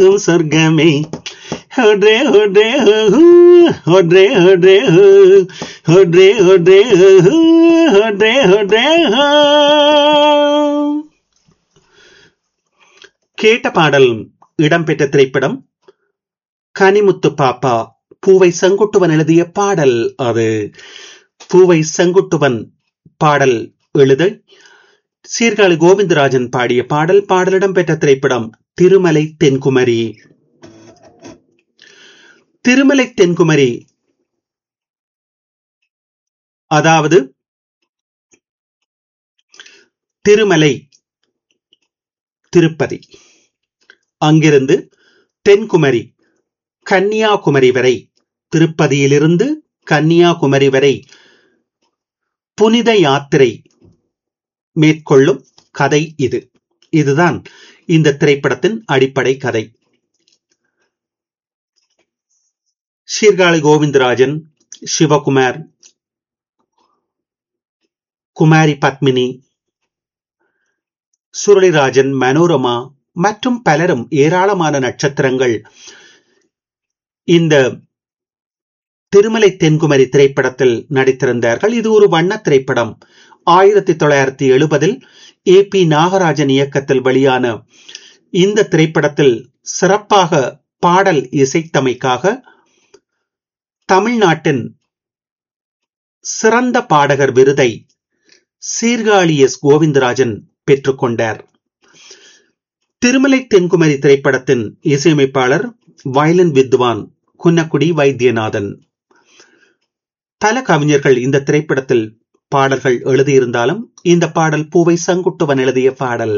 உம் சொர்க்கமே ஒன்றே ஒன்றே ஒன்றே ஒன்றே ஒன்றே ஒன்றே ஒன்றே ஒன்றே கேட்ட பாடல் இடம்பெற்ற திரைப்படம் கனிமுத்து பாப்பா பூவை செங்குட்டுவன் எழுதிய பாடல் அது பூவை செங்குட்டுவன் பாடல் எழுத சீர்காழி கோவிந்தராஜன் பாடிய பாடல் பாடலிடம் பெற்ற திரைப்படம் திருமலை தென்குமரி திருமலை தென்குமரி அதாவது திருமலை திருப்பதி அங்கிருந்து தென்குமரி கன்னியாகுமரி வரை திருப்பதியிலிருந்து கன்னியாகுமரி வரை புனித யாத்திரை மேற்கொள்ளும் கதை இது இதுதான் இந்த திரைப்படத்தின் அடிப்படை கதை சீர்காழி கோவிந்தராஜன் சிவகுமார் குமாரி பத்மினி சுரளிராஜன் மனோரமா மற்றும் பலரும் ஏராளமான நட்சத்திரங்கள் இந்த திருமலை தென்குமரி திரைப்படத்தில் நடித்திருந்தார்கள் இது ஒரு வண்ண திரைப்படம் ஆயிரத்தி தொள்ளாயிரத்தி எழுபதில் ஏ பி நாகராஜன் இயக்கத்தில் வெளியான இந்த திரைப்படத்தில் சிறப்பாக பாடல் இசைத்தமைக்காக தமிழ்நாட்டின் சிறந்த பாடகர் விருதை சீர்காழி எஸ் கோவிந்தராஜன் பெற்றுக்கொண்டார் திருமலை தென்குமரி திரைப்படத்தின் இசையமைப்பாளர் வயலின் வித்வான் குன்னக்குடி வைத்தியநாதன் பல கவிஞர்கள் இந்த திரைப்படத்தில் பாடல்கள் எழுதியிருந்தாலும் இந்த பாடல் பூவை சங்குட்டுவன் எழுதிய பாடல்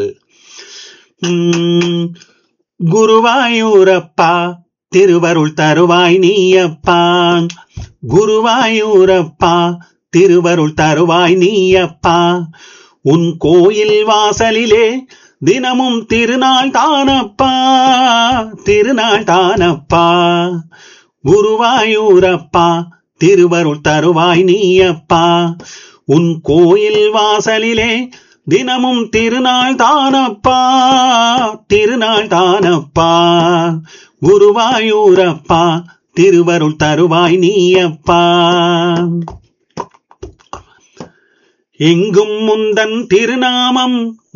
குருவாயூரப்பா திருவருள் தருவாய் நீயப்பா குருவாயூரப்பா திருவருள் தருவாய் நீயப்பா உன் கோயில் வாசலிலே தினமும் திருநாள் தானப்பா திருநாள் தானப்பா குருவாயூரப்பா திருவருள் தருவாய் நீயப்பா உன் கோயில் வாசலிலே தினமும் திருநாள் தானப்பா திருநாள் தானப்பா குருவாயூரப்பா திருவருள் தருவாய் நீயப்பா எங்கும் முந்தன் திருநாமம்